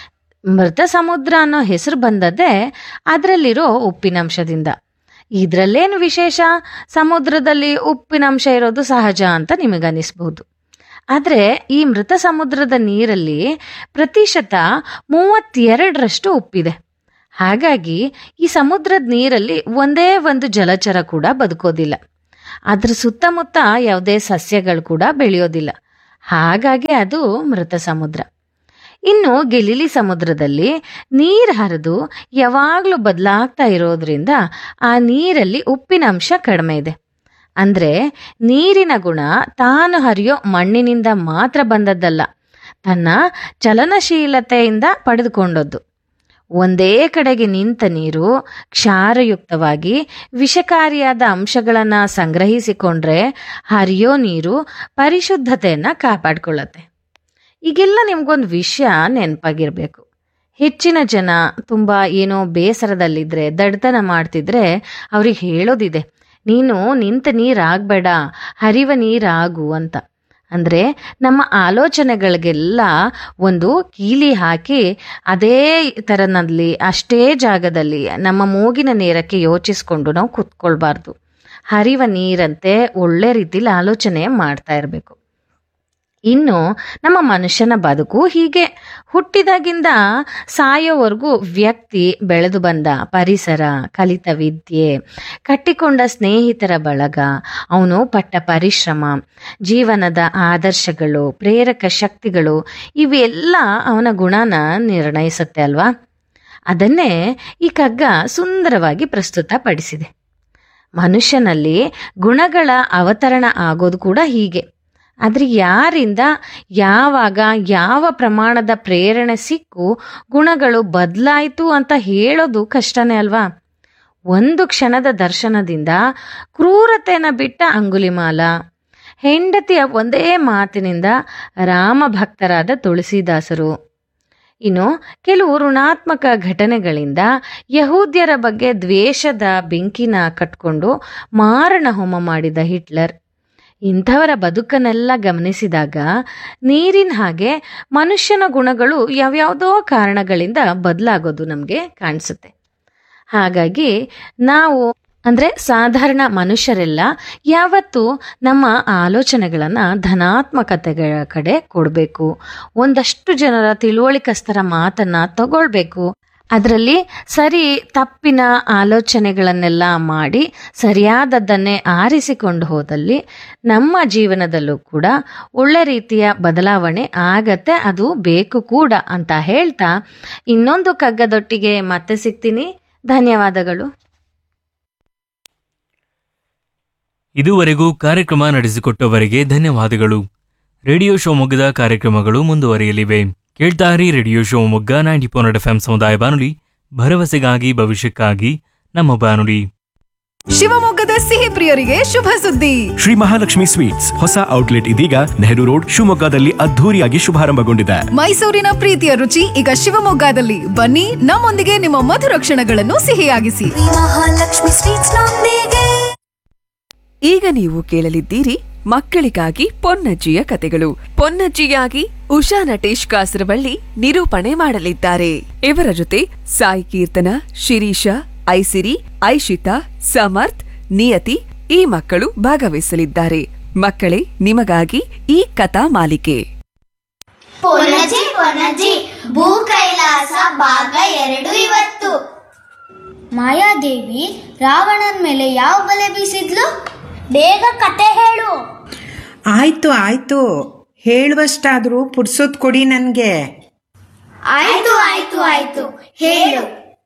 ಮೃತ ಸಮುದ್ರ ಅನ್ನೋ ಹೆಸರು ಬಂದದ್ದೇ ಅದರಲ್ಲಿರೋ ಉಪ್ಪಿನಂಶದಿಂದ ಇದ್ರಲ್ಲೇನು ವಿಶೇಷ ಸಮುದ್ರದಲ್ಲಿ ಉಪ್ಪಿನಂಶ ಇರೋದು ಸಹಜ ಅಂತ ನಿಮಗನಿಸ್ಬಹುದು ಆದರೆ ಈ ಮೃತ ಸಮುದ್ರದ ನೀರಲ್ಲಿ ಪ್ರತಿಶತ ಮೂವತ್ತೆರಡರಷ್ಟು ಉಪ್ಪಿದೆ ಹಾಗಾಗಿ ಈ ಸಮುದ್ರದ ನೀರಲ್ಲಿ ಒಂದೇ ಒಂದು ಜಲಚರ ಕೂಡ ಬದುಕೋದಿಲ್ಲ ಅದ್ರ ಸುತ್ತಮುತ್ತ ಯಾವುದೇ ಸಸ್ಯಗಳು ಕೂಡ ಬೆಳೆಯೋದಿಲ್ಲ ಹಾಗಾಗಿ ಅದು ಮೃತ ಸಮುದ್ರ ಇನ್ನು ಗೆಲಿಲಿ ಸಮುದ್ರದಲ್ಲಿ ನೀರು ಹರಿದು ಯಾವಾಗಲೂ ಬದಲಾಗ್ತಾ ಇರೋದ್ರಿಂದ ಆ ನೀರಲ್ಲಿ ಉಪ್ಪಿನಂಶ ಕಡಿಮೆ ಇದೆ ಅಂದ್ರೆ ನೀರಿನ ಗುಣ ತಾನು ಹರಿಯೋ ಮಣ್ಣಿನಿಂದ ಮಾತ್ರ ಬಂದದ್ದಲ್ಲ ತನ್ನ ಚಲನಶೀಲತೆಯಿಂದ ಪಡೆದುಕೊಂಡದ್ದು ಒಂದೇ ಕಡೆಗೆ ನಿಂತ ನೀರು ಕ್ಷಾರಯುಕ್ತವಾಗಿ ವಿಷಕಾರಿಯಾದ ಅಂಶಗಳನ್ನು ಸಂಗ್ರಹಿಸಿಕೊಂಡ್ರೆ ಹರಿಯೋ ನೀರು ಪರಿಶುದ್ಧತೆಯನ್ನ ಕಾಪಾಡ್ಕೊಳ್ಳತ್ತೆ ಈಗೆಲ್ಲ ನಿಮ್ಗೊಂದು ವಿಷಯ ನೆನಪಾಗಿರ್ಬೇಕು ಹೆಚ್ಚಿನ ಜನ ತುಂಬಾ ಏನೋ ಬೇಸರದಲ್ಲಿದ್ರೆ ದಡ್ತನ ಮಾಡ್ತಿದ್ರೆ ಅವ್ರಿಗೆ ಹೇಳೋದಿದೆ ನೀನು ನಿಂತ ನೀರಾಗಬೇಡ ಹರಿವ ನೀರಾಗು ಅಂತ ಅಂದ್ರೆ ನಮ್ಮ ಆಲೋಚನೆಗಳಿಗೆಲ್ಲ ಒಂದು ಕೀಲಿ ಹಾಕಿ ಅದೇ ಥರನಲ್ಲಿ ಅಷ್ಟೇ ಜಾಗದಲ್ಲಿ ನಮ್ಮ ಮೂಗಿನ ನೇರಕ್ಕೆ ಯೋಚಿಸ್ಕೊಂಡು ನಾವು ಕುತ್ಕೊಳ್ಬಾರ್ದು ಹರಿವ ನೀರಂತೆ ಒಳ್ಳೆ ರೀತಿಲಿ ಆಲೋಚನೆ ಮಾಡ್ತಾ ಇರಬೇಕು ಇನ್ನು ನಮ್ಮ ಮನುಷ್ಯನ ಬದುಕು ಹೀಗೆ ಹುಟ್ಟಿದಾಗಿಂದ ಸಾಯೋವರೆಗೂ ವ್ಯಕ್ತಿ ಬೆಳೆದು ಬಂದ ಪರಿಸರ ಕಲಿತ ವಿದ್ಯೆ ಕಟ್ಟಿಕೊಂಡ ಸ್ನೇಹಿತರ ಬಳಗ ಅವನು ಪಟ್ಟ ಪರಿಶ್ರಮ ಜೀವನದ ಆದರ್ಶಗಳು ಪ್ರೇರಕ ಶಕ್ತಿಗಳು ಇವೆಲ್ಲ ಅವನ ಗುಣನ ನಿರ್ಣಯಿಸುತ್ತೆ ಅಲ್ವಾ ಅದನ್ನೇ ಈ ಕಗ್ಗ ಸುಂದರವಾಗಿ ಪ್ರಸ್ತುತಪಡಿಸಿದೆ ಮನುಷ್ಯನಲ್ಲಿ ಗುಣಗಳ ಅವತರಣ ಆಗೋದು ಕೂಡ ಹೀಗೆ ಆದರೆ ಯಾರಿಂದ ಯಾವಾಗ ಯಾವ ಪ್ರಮಾಣದ ಪ್ರೇರಣೆ ಸಿಕ್ಕು ಗುಣಗಳು ಬದಲಾಯಿತು ಅಂತ ಹೇಳೋದು ಕಷ್ಟನೇ ಅಲ್ವಾ ಒಂದು ಕ್ಷಣದ ದರ್ಶನದಿಂದ ಕ್ರೂರತೆನ ಬಿಟ್ಟ ಅಂಗುಲಿಮಾಲ ಹೆಂಡತಿಯ ಒಂದೇ ಮಾತಿನಿಂದ ರಾಮ ಭಕ್ತರಾದ ತುಳಸಿದಾಸರು ಇನ್ನು ಕೆಲವು ಋಣಾತ್ಮಕ ಘಟನೆಗಳಿಂದ ಯಹೂದ್ಯರ ಬಗ್ಗೆ ದ್ವೇಷದ ಬೆಂಕಿನ ಕಟ್ಕೊಂಡು ಮಾರಣ ಹೋಮ ಮಾಡಿದ ಹಿಟ್ಲರ್ ಇಂಥವರ ಬದುಕನ್ನೆಲ್ಲ ಗಮನಿಸಿದಾಗ ನೀರಿನ ಹಾಗೆ ಮನುಷ್ಯನ ಗುಣಗಳು ಯಾವ್ಯಾವುದೋ ಕಾರಣಗಳಿಂದ ಬದಲಾಗೋದು ನಮಗೆ ಕಾಣಿಸುತ್ತೆ ಹಾಗಾಗಿ ನಾವು ಅಂದ್ರೆ ಸಾಧಾರಣ ಮನುಷ್ಯರೆಲ್ಲ ಯಾವತ್ತೂ ನಮ್ಮ ಆಲೋಚನೆಗಳನ್ನ ಧನಾತ್ಮಕತೆಗಳ ಕಡೆ ಕೊಡಬೇಕು ಒಂದಷ್ಟು ಜನರ ತಿಳುವಳಿಕಸ್ತರ ಮಾತನ್ನ ತಗೊಳ್ಬೇಕು ಅದರಲ್ಲಿ ಸರಿ ತಪ್ಪಿನ ಆಲೋಚನೆಗಳನ್ನೆಲ್ಲ ಮಾಡಿ ಸರಿಯಾದದ್ದನ್ನೇ ಆರಿಸಿಕೊಂಡು ಹೋದಲ್ಲಿ ನಮ್ಮ ಜೀವನದಲ್ಲೂ ಕೂಡ ಒಳ್ಳೆ ರೀತಿಯ ಬದಲಾವಣೆ ಆಗತ್ತೆ ಅದು ಬೇಕು ಕೂಡ ಅಂತ ಹೇಳ್ತಾ ಇನ್ನೊಂದು ಕಗ್ಗದೊಟ್ಟಿಗೆ ಮತ್ತೆ ಸಿಗ್ತೀನಿ ಧನ್ಯವಾದಗಳು ಇದುವರೆಗೂ ಕಾರ್ಯಕ್ರಮ ನಡೆಸಿಕೊಟ್ಟವರಿಗೆ ಧನ್ಯವಾದಗಳು ರೇಡಿಯೋ ಶಿವಮೊಗ್ಗದ ಕಾರ್ಯಕ್ರಮಗಳು ಮುಂದುವರಿಯಲಿವೆ ಕೇಳ್ತಾರಿ radio Shivamogga ninety point eight F ಸಮುದಾಯ ಬಾನುಲಿ ಭರವಸೆಗಾಗಿ ಭವಿಷ್ಯಕ್ಕಾಗಿ ನಮ್ಮ ಬಾನುಲಿ ಶಿವಮೊಗ್ಗದ ಸಿಹಿ ಪ್ರಿಯರಿಗೆ ಶುಭ ಸುದ್ದಿ ಶ್ರೀ ಮಹಾಲಕ್ಷ್ಮಿ ಸ್ವೀಟ್ಸ್ ಹೊಸ ಔಟ್ಲೆಟ್ ಇದೀಗ ನೆಹರು ರೋಡ್ ಶಿವಮೊಗ್ಗದಲ್ಲಿ ಅದ್ಧೂರಿಯಾಗಿ ಶುಭಾರಂಭಗೊಂಡಿದೆ ಮೈಸೂರಿನ ಪ್ರೀತಿಯ ರುಚಿ ಈಗ ಶಿವಮೊಗ್ಗದಲ್ಲಿ ಬನ್ನಿ ನಮ್ಮೊಂದಿಗೆ ನಿಮ್ಮ ಮಧುರ ಕ್ಷಣಗಳನ್ನು ಸಿಹಿಯಾಗಿಸಿ ಶ್ರೀ ಮಹಾಲಕ್ಷ್ಮಿ ಸ್ವೀಟ್ಸ್ ನೊಂದಿಗೆ ಈಗ ನೀವು ಕೇಳಲಿದ್ದೀರಿ ಮಕ್ಕಳಿಗಾಗಿ ಪೊನ್ನಜ್ಜಿಯ ಕತೆಗಳು ಪೊನ್ನಜ್ಜಿಯಾಗಿ ಉಷಾ ನಟೇಶ್ ಕಾಸರವಳ್ಳಿ ನಿರೂಪಣೆ ಮಾಡಲಿದ್ದಾರೆ ಇವರ ಜೊತೆ ಸಾಯಿ ಕೀರ್ತನ ಶಿರೀಷ ಐಸಿರಿ ಐಶಿತಾ ಸಮರ್ಥ್ ನಿಯತಿ ಈ ಮಕ್ಕಳು ಭಾಗವಹಿಸಲಿದ್ದಾರೆ ಮಕ್ಕಳೇ ನಿಮಗಾಗಿ ಈ ಕಥಾ ಮಾಲಿಕೆ ಪೊನ್ನಜಿ ಪೊನ್ನಜಿ ಭೂ ಕೈಲಾಸ ಭಾಗ ಎರಡು ಇವತ್ತು ಮಾಯಾದೇವಿ ರಾವಣನ ಮೇಲೆ ಯಾವ ಬಲೆ ಬೀಸಿದ್ಲು ಬೇಗ ಕತೆ ಹೇಳು ಆಯ್ತು ಆಯ್ತು ಹೇಳುವಷ್ಟಾದರೂ ಪುರ್ಸೊತ್ ಕೊಡಿ ನನಗೆ ಆಯ್ತು ಆಯ್ತು ಆಯ್ತು ಹೇಳು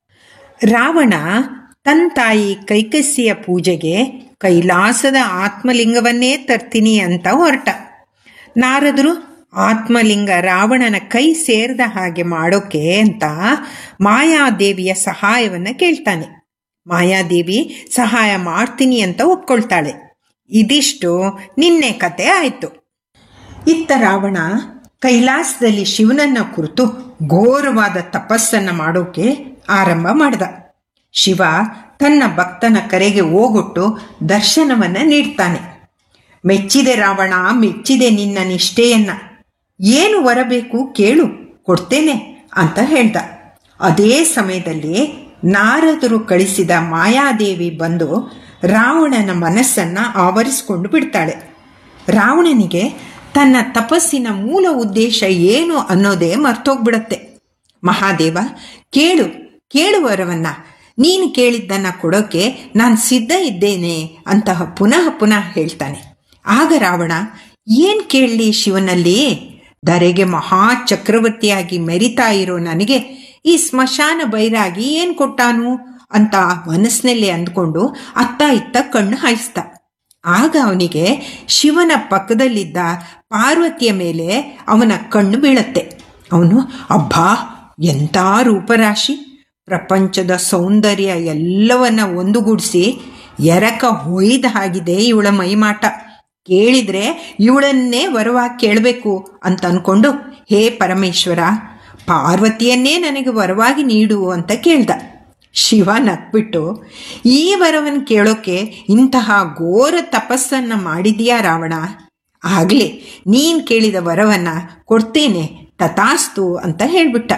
ರಾವಣ ತನ್ನ ತಾಯಿ ಕೈಕಸ್ಸಿಯ ಪೂಜೆಗೆ ಕೈಲಾಸದ ಆತ್ಮಲಿಂಗವನ್ನೇ ತರ್ತೀನಿ ಅಂತ ಹೊರಟ ನಾರದರು ಆತ್ಮಲಿಂಗ ರಾವಣನ ಕೈ ಸೇರಿದ ಹಾಗೆ ಮಾಡೋಕೆ ಅಂತ ಮಾಯಾದೇವಿಯ ಸಹಾಯವನ್ನು ಕೇಳ್ತಾನೆ ಮಾಯಾದೇವಿ ಸಹಾಯ ಮಾಡ್ತೀನಿ ಅಂತ ಒಪ್ಕೊಳ್ತಾಳೆ ಇದಿಷ್ಟು ನಿನ್ನೆ ಕತೆ ಆಯಿತು ಇತ್ತ ರಾವಣ ಕೈಲಾಸದಲ್ಲಿ ಶಿವನನ್ನ ಕುರಿತು ಘೋರವಾದ ತಪಸ್ಸನ್ನು ಮಾಡೋಕೆ ಆರಂಭ ಮಾಡ್ದ ಶಿವ ತನ್ನ ಭಕ್ತನ ಕರೆಗೆ ಹೋಗೊಟ್ಟು ದರ್ಶನವನ್ನು ನೀಡ್ತಾನೆ ಮೆಚ್ಚಿದೆ ರಾವಣ ಮೆಚ್ಚಿದೆ ನಿನ್ನ ನಿಷ್ಠೆಯನ್ನ ಏನು ವರಬೇಕು ಕೇಳು ಕೊಡ್ತೇನೆ ಅಂತ ಹೇಳ್ದ ಅದೇ ಸಮಯದಲ್ಲಿ ನಾರದರು ಕಳಿಸಿದ ಮಾಯಾದೇವಿ ಬಂದು ರಾವಣನ ಮನಸ್ಸನ್ನ ಆವರಿಸಿಕೊಂಡು ಬಿಡ್ತಾಳೆ ರಾವಣನಿಗೆ ತನ್ನ ತಪಸ್ಸಿನ ಮೂಲ ಉದ್ದೇಶ ಏನು ಅನ್ನೋದೇ ಮರ್ತೋಗ್ಬಿಡತ್ತೆ ಮಹಾದೇವ ಕೇಳು ಕೇಳುವರವನ್ನ ನೀನು ಕೇಳಿದ್ದನ್ನ ಕೊಡೋಕೆ ನಾನು ಸಿದ್ಧ ಇದ್ದೇನೆ ಅಂತ ಪುನಃ ಪುನಃ ಹೇಳ್ತಾನೆ ಆಗ ರಾವಣ ಏನು ಕೇಳಲಿ ಶಿವನಲ್ಲಿ ಧರೆಗೆ ಮಹಾ ಚಕ್ರವರ್ತಿಯಾಗಿ ಮೆರಿತಾ ಇರೋ ನನಗೆ ಈ ಸ್ಮಶಾನ ಬೈರಾಗಿ ಏನು ಕೊಟ್ಟಾನು ಅಂತ ಮನಸ್ಸಿನಲ್ಲಿ ಅಂದ್ಕೊಂಡು ಅತ್ತ ಇತ್ತ ಕಣ್ಣು ಹಾಯಿಸ್ದ ಆಗ ಅವನಿಗೆ ಶಿವನ ಪಕ್ಕದಲ್ಲಿದ್ದ ಪಾರ್ವತಿಯ ಮೇಲೆ ಅವನ ಕಣ್ಣು ಬೀಳತ್ತೆ ಅವನು ಅಬ್ಬಾ ಎಂಥ ರೂಪರಾಶಿ ಪ್ರಪಂಚದ ಸೌಂದರ್ಯ ಎಲ್ಲವನ್ನ ಒಂದುಗೂಡಿಸಿ ಎರಕ ಹೊಯ್ದ ಹಾಗಿದೆ ಇವಳ ಮೈಮಾಟ ಕೇಳಿದ್ರೆ ಇವಳನ್ನೇ ವರವಾಗಿ ಕೇಳಬೇಕು ಅಂತ ಅನ್ಕೊಂಡು ಹೇ ಪರಮೇಶ್ವರ ಪಾರ್ವತಿಯನ್ನೇ ನನಗೆ ವರವಾಗಿ ನೀಡು ಅಂತ ಕೇಳ್ದ ಶಿವ ನಕ್ಬಿಟ್ಟು ಈ ವರವನ್ನು ಕೇಳೋಕೆ ಇಂತಹ ಘೋರ ತಪಸ್ಸನ್ನ ಮಾಡಿದೀಯಾ ರಾವಣ ಆಗಲೇ ನೀನು ಕೇಳಿದ ವರವನ್ನ ಕೊಡ್ತೇನೆ ತಥಾಸ್ತು ಅಂತ ಹೇಳ್ಬಿಟ್ಟ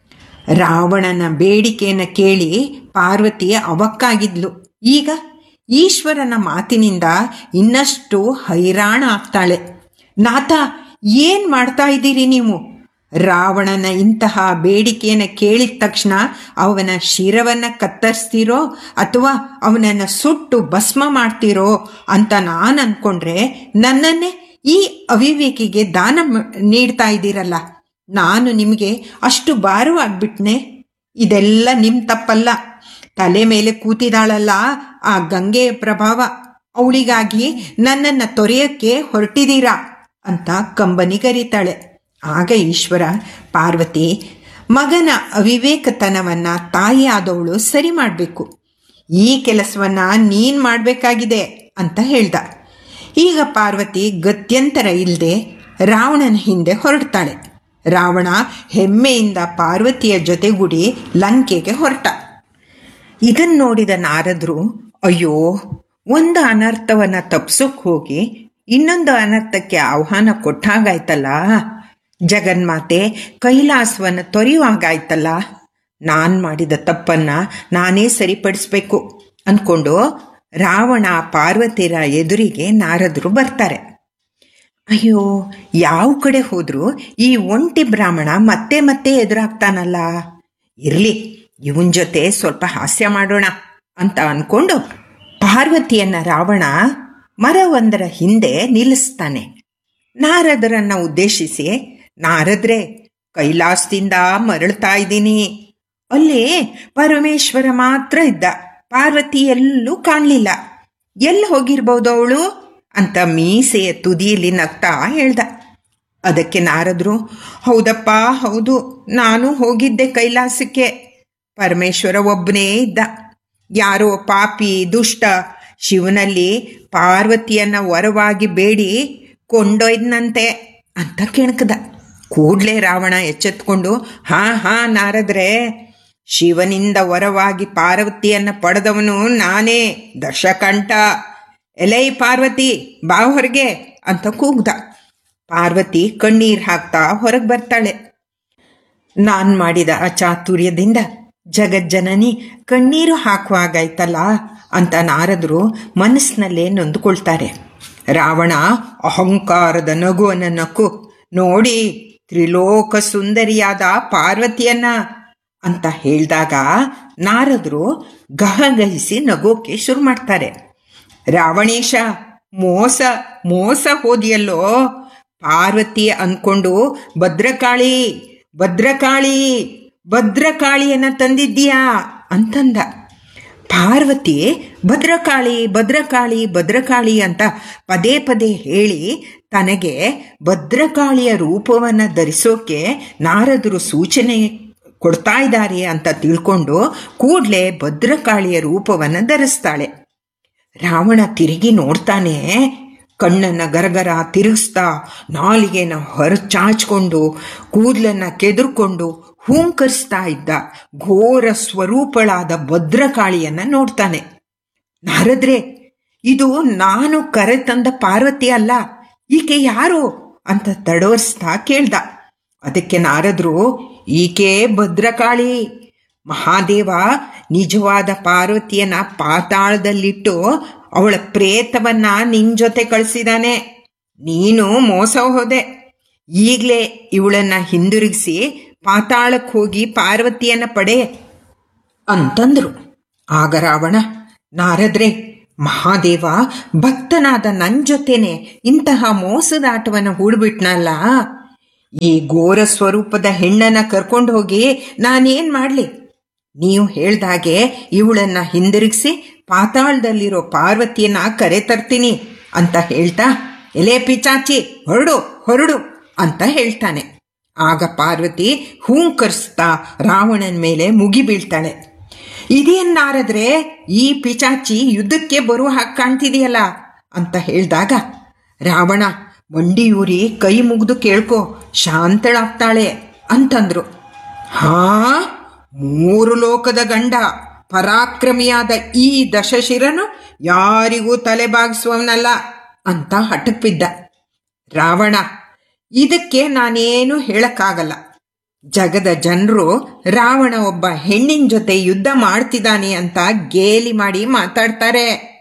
ರಾವಣನ ಬೇಡಿಕೆಯನ್ನು ಕೇಳಿ ಪಾರ್ವತಿ ಅವಕ್ಕಾಗಿದ್ಲು ಈಗ ಈಶ್ವರನ ಮಾತಿನಿಂದ ಇನ್ನಷ್ಟು ಹೈರಾಣ ಆಗ್ತಾಳೆ ನಾಥ ಏನ್ ಮಾಡ್ತಾ ಇದ್ದೀರಿ ನೀವು ರಾವಣನ ಇಂತಹ ಬೇಡಿಕೆಯನ್ನು ಕೇಳಿದ ತಕ್ಷಣ ಅವನ ಶಿರವನ್ನ ಕತ್ತರಿಸ್ತೀರೋ ಅಥವಾ ಅವನನ್ನ ಸುಟ್ಟು ಭಸ್ಮ ಮಾಡ್ತೀರೋ ಅಂತ ನಾನು ಅನ್ಕೊಂಡ್ರೆ ನನ್ನನ್ನೇ ಈ ಅವಿವೇಕಿಗೆ ದಾನ ಮ- ನೀಡ್ತಾ ಇದ್ದೀರಲ್ಲ ನಾನು ನಿಮಗೆ ಅಷ್ಟು ಭಾರವಾಗ್ಬಿಟ್ನೆ ಇದೆಲ್ಲ ನಿಮ್ಮ ತಪ್ಪಲ್ಲ ತಲೆ ಮೇಲೆ ಕೂತಿದಾಳಲ್ಲ ಆ ಗಂಗೆಯ ಪ್ರಭಾವ ಅವಳಿಗಾಗಿ ನನ್ನನ್ನು ತೊರೆಯಕ್ಕೆ ಹೊರಟಿದ್ದೀರಾ ಅಂತ ಕಂಬನಿ ಕರೀತಾಳೆ ಆಗ ಈಶ್ವರ ಪಾರ್ವತಿ ಮಗನ ಅವಿವೇಕತನವನ್ನ ತಾಯಿಯಾದವಳು ಸರಿ ಮಾಡಬೇಕು ಈ ಕೆಲಸವನ್ನ ನೀನ್ ಮಾಡಬೇಕಾಗಿದೆ ಅಂತ ಹೇಳ್ದ ಈಗ ಪಾರ್ವತಿ ಗತ್ಯಂತರ ಇಲ್ಲದೆ ರಾವಣನ ಹಿಂದೆ ಹೊರಡ್ತಾಳೆ ರಾವಣ ಹೆಮ್ಮೆಯಿಂದ ಪಾರ್ವತಿಯ ಜೊತೆಗೂಡಿ ಲಂಕೆಗೆ ಹೊರಟ ಇದನ್ನು ನೋಡಿದ ನಾರದರು ಅಯ್ಯೋ ಒಂದು ಅನರ್ಥವನ್ನ ತಪ್ಸೋಕ್ ಹೋಗಿ ಇನ್ನೊಂದು ಅನರ್ಥಕ್ಕೆ ಆಹ್ವಾನ ಕೊಟ್ಟಾಗಾಯ್ತಲ್ಲ ಜಗನ್ಮಾತೆ ಕೈಲಾಸವನ್ನು ತೊರೆಯುವಾಗಾಯ್ತಲ್ಲ ನಾನು ಮಾಡಿದ ತಪ್ಪನ್ನ ನಾನೇ ಸರಿಪಡಿಸ್ಬೇಕು ಅಂದ್ಕೊಂಡು ರಾವಣ ಪಾರ್ವತಿರ ಎದುರಿಗೆ ನಾರದರು ಬರ್ತಾರೆ ಅಯ್ಯೋ ಯಾವ ಕಡೆ ಹೋದ್ರು ಈ ಒಂಟಿ ಬ್ರಾಹ್ಮಣ ಮತ್ತೆ ಮತ್ತೆ ಎದುರಾಗ್ತಾನಲ್ಲ ಇರ್ಲಿ ಇವನ್ ಜೊತೆ ಸ್ವಲ್ಪ ಹಾಸ್ಯ ಮಾಡೋಣ ಅಂತ ಅನ್ಕೊಂಡು ಪಾರ್ವತಿಯನ್ನ ರಾವಣ ಮರವೊಂದರ ಹಿಂದೆ ನಿಲ್ಲಿಸ್ತಾನೆ ನಾರದರನ್ನ ಉದ್ದೇಶಿಸಿ ನಾರದ್ರೆ ಕೈಲಾಸದಿಂದ ಮರಳ್ತಾ ಇದ್ದೀನಿ ಅಲ್ಲಿ ಪರಮೇಶ್ವರ ಮಾತ್ರ ಇದ್ದ ಪಾರ್ವತಿ ಎಲ್ಲೂ ಕಾಣಲಿಲ್ಲ ಎಲ್ಲಿ ಹೋಗಿರ್ಬೋದು ಅವಳು ಅಂತ ಮೀಸೆಯ ತುದಿಯಲ್ಲಿ ನಗ್ತಾ ಹೇಳ್ದ ಅದಕ್ಕೆ ನಾರದ್ರು ಹೌದಪ್ಪ ಹೌದು ನಾನು ಹೋಗಿದ್ದೆ ಕೈಲಾಸಕ್ಕೆ ಪರಮೇಶ್ವರ ಒಬ್ಬನೇ ಇದ್ದ ಯಾರೋ ಪಾಪಿ ದುಷ್ಟ ಶಿವನಲ್ಲಿ ಪಾರ್ವತಿಯನ್ನ ವರವಾಗಿ ಬೇಡಿ ಕೊಂಡೊಯ್ದನಂತೆ ಅಂತ ಕೆಣಕದ ಕೂಡ್ಲೇ ರಾವಣ ಎಚ್ಚೆತ್ಕೊಂಡು ಹಾ ಹಾ ನಾರದ್ರೆ ಶಿವನಿಂದ ವರವಾಗಿ ಪಾರ್ವತಿಯನ್ನ ಪಡೆದವನು ನಾನೇ ದಶಕಂಠ ಎಲೈ ಪಾರ್ವತಿ ಬಾ ಹೊರಗೆ ಅಂತ ಕೂಗ್ದ ಪಾರ್ವತಿ ಕಣ್ಣೀರ್ ಹಾಕ್ತಾ ಹೊರಗೆ ಬರ್ತಾಳೆ ನಾನ್ ಮಾಡಿದ ಆ ಚಾತುರ್ಯದಿಂದ ಜಗಜ್ಜನನಿ ಕಣ್ಣೀರು ಹಾಕುವಾಗಾಯ್ತಲ್ಲ ಅಂತ ನಾರದರು ಮನಸ್ಸಿನಲ್ಲೇ ನೊಂದುಕೊಳ್ತಾರೆ ರಾವಣ ಅಹಂಕಾರದ ನಗುವನ್ನ ನಕ್ಕು ನೋಡಿ ತ್ರಿಲೋಕ ಸುಂದರಿಯಾದ ಪಾರ್ವತಿಯನ್ನ ಅಂತ ಹೇಳಿದಾಗ ನಾರದರು ಗಹಗಹಿಸಿ ನಗೋಕೆ ಶುರು ಮಾಡ್ತಾರೆ ರಾವಣೇಶ ಮೋಸ ಮೋಸ ಹೋದಿಯಲ್ಲೋ ಪಾರ್ವತಿ ಅನ್ಕೊಂಡು ಭದ್ರಕಾಳಿ ಭದ್ರಕಾಳಿ ಭದ್ರಕಾಳಿಯನ್ನ ತಂದಿದ್ದೀಯಾ ಅಂತಂದ ಪಾರ್ವತಿ ಭದ್ರಕಾಳಿ ಭದ್ರಕಾಳಿ ಭದ್ರಕಾಳಿ ಅಂತ ಪದೇ ಪದೇ ಹೇಳಿ ತನಗೆ ಭದ್ರಕಾಳಿಯ ರೂಪವನ್ನು ಧರಿಸೋಕೆ ನಾರದರು ಸೂಚನೆ ಕೊಡ್ತಾ ಇದ್ದಾರೆ ಅಂತ ತಿಳ್ಕೊಂಡು ಕೂಡಲೇ ಭದ್ರಕಾಳಿಯ ರೂಪವನ್ನು ಧರಿಸ್ತಾಳೆ ರಾವಣ ತಿರುಗಿ ನೋಡ್ತಾನೆ ಕಣ್ಣನ್ನ ಗರಗರ ತಿರುಗಿಸ್ತಾ ನಾಲಿಗೆನ ಹೊರಚಾಚ್ಕೊಂಡು ಕೂದಲನ್ನ ಕೆದರ್ಕೊಂಡು ಹೂಂಕರಿಸ್ತಾ ಇದ್ದ ಘೋರ ಸ್ವರೂಪಳಾದ ಭದ್ರಕಾಳಿಯನ್ನ ನೋಡ್ತಾನೆ ನಾರದ್ರೆ ಇದು ನಾನು ಕರೆತಂದ ಪಾರ್ವತಿ ಅಲ್ಲ ಈಕೆ ಯಾರು ಅಂತ ತಡವರ್ಸ್ತಾ ಕೇಳ್ದ ಅದಕ್ಕೆ ನಾರದ್ರು ಈಕೆ ಭದ್ರಕಾಳಿ ಮಹಾದೇವ ನಿಜವಾದ ಪಾರ್ವತಿಯನ್ನ ಪಾತಾಳದಲ್ಲಿಟ್ಟು ಅವಳ ಪ್ರೇತವನ್ನ ನಿನ್ ಜೊತೆ ಕಳಿಸಿದಾನೆ ನೀನು ಮೋಸ ಹೋದೆ ಈಗಲೇ ಇವಳನ್ನ ಹಿಂದಿರುಗಿಸಿ ಪಾತಾಳಕ್ಕೆ ಹೋಗಿ ಪಾರ್ವತಿಯನ್ನ ಪಡೆ ಅಂತಂದ್ರು ಆಗ ರಾವಣ ನಾರದ್ರೆ ಮಹಾದೇವ ಭಕ್ತನಾದ ನನ್ನ ಜೊತೆನೆ ಇಂತಹ ಮೋಸದಾಟವನ್ನು ಹೂಡ್ಬಿಟ್ನಲ್ಲ ಈ ಘೋರ ಸ್ವರೂಪದ ಹೆಣ್ಣನ್ನ ಕರ್ಕೊಂಡು ಹೋಗಿ ನಾನೇನ್ ಮಾಡ್ಲಿ ನೀವು ಹೇಳ್ದಾಗೆ ಇವಳನ್ನ ಹಿಂದಿರುಗಿಸಿ ಪಾತಾಳದಲ್ಲಿರೋ ಪಾರ್ವತಿಯನ್ನ ಕರೆ ತರ್ತೀನಿ ಅಂತ ಹೇಳ್ತಾ ಎಲೆ ಪಿಚಾಚಿ ಹೊರಡು ಹೊರಡು ಅಂತ ಹೇಳ್ತಾನೆ ಆಗ ಪಾರ್ವತಿ ಹೂಂಕರಿಸ್ತಾ ರಾವಣನ ಮೇಲೆ ಮುಗಿ ಬೀಳ್ತಾಳೆ ಇದೇನಾರದ್ರೆ ಈ ಪಿಚಾಚಿ ಯುದ್ಧಕ್ಕೆ ಬರುವ ಹಾಗೆ ಕಾಣ್ತಿದೆಯಲ್ಲ ಅಂತ ಹೇಳಿದಾಗ ರಾವಣ ಮಂಡಿಯೂರಿ ಕೈ ಮುಗಿದು ಕೇಳ್ಕೊ ಶಾಂತಳಾಗ್ತಾಳೆ ಅಂತಂದ್ರು ಹಾ ಮೂರು ಲೋಕದ ಗಂಡ ಪರಾಕ್ರಮಿಯಾದ ಈ ದಶಶಿರನು ಯಾರಿಗೂ ತಲೆ ಬಾಗಿಸುವವನಲ್ಲ ಅಂತ ಹಠಕ್ ಬಿದ್ದ ರಾವಣ ಇದಕ್ಕೆ ನಾನೇನು ಹೇಳಕ್ಕಾಗಲ್ಲ ಜಗದ ಜನರು ರಾವಣ ಒಬ್ಬ ಹೆಣ್ಣಿನ ಜೊತೆ ಯುದ್ಧ ಮಾಡ್ತಿದ್ದಾನೆ ಅಂತ ಗೇಲಿ ಮಾಡಿ ಮಾತಾಡ್ತಾರೆ